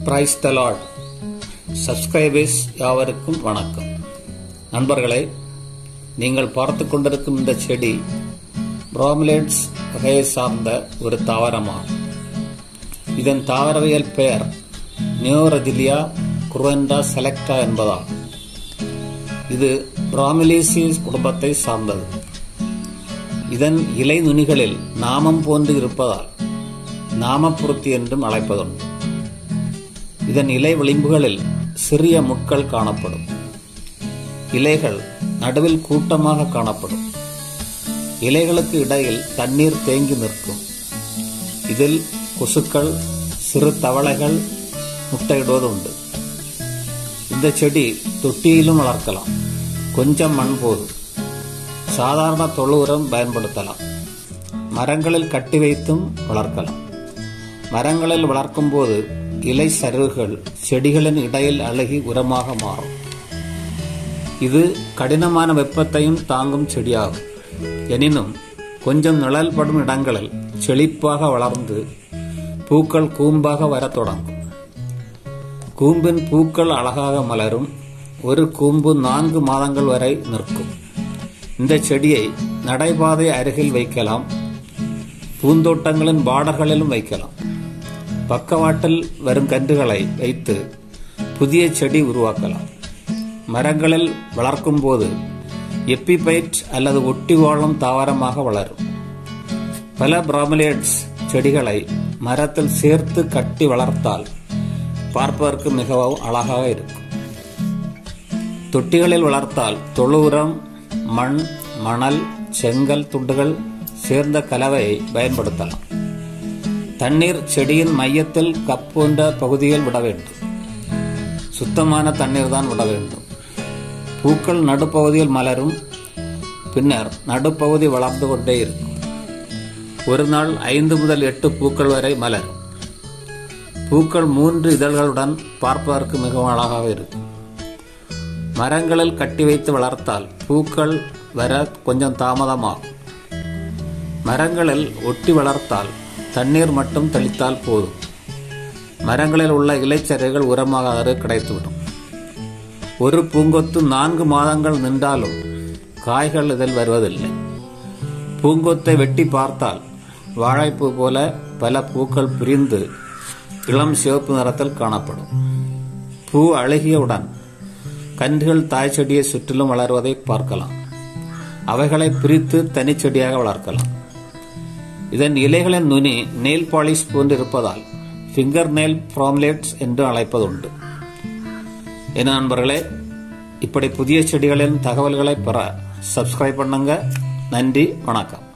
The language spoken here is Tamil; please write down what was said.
பிரைஸ் த லார்ட் சப்ஸ்கிரைபர்ஸ் யாவருக்கும் வணக்கம் நண்பர்களே நீங்கள் பார்த்து கொண்டிருக்கும் இந்த செடி பிராமிலேட்ஸ் வகையை சார்ந்த ஒரு தாவரமாகும் இதன் தாவரவியல் பெயர் நியோரஜிலியா குருவெண்டா செலக்டா என்பதாகும் இது பிராமிலேசியஸ் குடும்பத்தை சார்ந்தது இதன் இலை நுனிகளில் நாமம் போன்று இருப்பதால் நாமப்புறுத்தி என்றும் அழைப்பதுண்டு இதன் இலை விளிம்புகளில் சிறிய முட்கள் காணப்படும் இலைகள் நடுவில் கூட்டமாக காணப்படும் இலைகளுக்கு இடையில் தண்ணீர் தேங்கி நிற்கும் இதில் கொசுக்கள் சிறு தவளைகள் முட்டையிடுவது உண்டு இந்த செடி தொட்டியிலும் வளர்க்கலாம் கொஞ்சம் மண் போதும் சாதாரண தொழு உரம் பயன்படுத்தலாம் மரங்களில் கட்டி வைத்தும் வளர்க்கலாம் மரங்களில் வளர்க்கும் போது இலை சரிவுகள் செடிகளின் இடையில் அழுகி உரமாக மாறும் இது கடினமான வெப்பத்தையும் தாங்கும் செடியாகும் எனினும் கொஞ்சம் நிழல் படும் இடங்களில் செழிப்பாக வளர்ந்து பூக்கள் கூம்பாக வரத் தொடங்கும் கூம்பின் பூக்கள் அழகாக மலரும் ஒரு கூம்பு நான்கு மாதங்கள் வரை நிற்கும் இந்த செடியை நடைபாதை அருகில் வைக்கலாம் பூந்தோட்டங்களின் பார்டர்களிலும் வைக்கலாம் பக்கவாட்டில் வரும் கன்றுகளை வைத்து புதிய செடி உருவாக்கலாம் மரங்களில் வளர்க்கும் போது எப்பிபைட் அல்லது ஒட்டி வாழும் தாவரமாக வளரும் பல பிராமிலேட்ஸ் செடிகளை மரத்தில் சேர்த்து கட்டி வளர்த்தால் பார்ப்பதற்கு மிகவும் அழகாக இருக்கும் தொட்டிகளில் வளர்த்தால் தொழு உரம் மண் மணல் செங்கல் துண்டுகள் சேர்ந்த கலவையை பயன்படுத்தலாம் தண்ணீர் செடியின் மையத்தில் கப் போன்ற பகுதியில் விட வேண்டும் சுத்தமான தண்ணீர் தான் விட வேண்டும் பூக்கள் நடுப்பகுதியில் மலரும் பின்னர் நடுப்பகுதி வளர்ந்து கொண்டே இருக்கும் ஒரு நாள் ஐந்து முதல் எட்டு பூக்கள் வரை மலரும் பூக்கள் மூன்று இதழ்களுடன் பார்ப்பதற்கு மிகவும் அழகாக இருக்கும் மரங்களில் கட்டி வைத்து வளர்த்தால் பூக்கள் வர கொஞ்சம் தாமதமாகும் மரங்களில் ஒட்டி வளர்த்தால் தண்ணீர் மட்டும் தெளித்தால் போதும் மரங்களில் உள்ள இலைச்சரைகள் உரமாக கிடைத்துவிடும் ஒரு பூங்கொத்து நான்கு மாதங்கள் நின்றாலும் காய்கள் இதில் வருவதில்லை பூங்கொத்தை வெட்டி பார்த்தால் வாழைப்பூ போல பல பூக்கள் பிரிந்து இளம் சிவப்பு நிறத்தில் காணப்படும் பூ அழுகியவுடன் கன்றுகள் தாய் செடியை சுற்றிலும் வளர்வதை பார்க்கலாம் அவைகளை பிரித்து தனிச்செடியாக வளர்க்கலாம் இதன் இலைகளின் நுனி நெயில் பாலிஷ் போன்று இருப்பதால் ஃபிங்கர் நெயில் ப்ராம்லேட்ஸ் என்று அழைப்பதுண்டு என நண்பர்களே இப்படி புதிய செடிகளின் தகவல்களை பெற சப்ஸ்கிரைப் பண்ணுங்க நன்றி வணக்கம்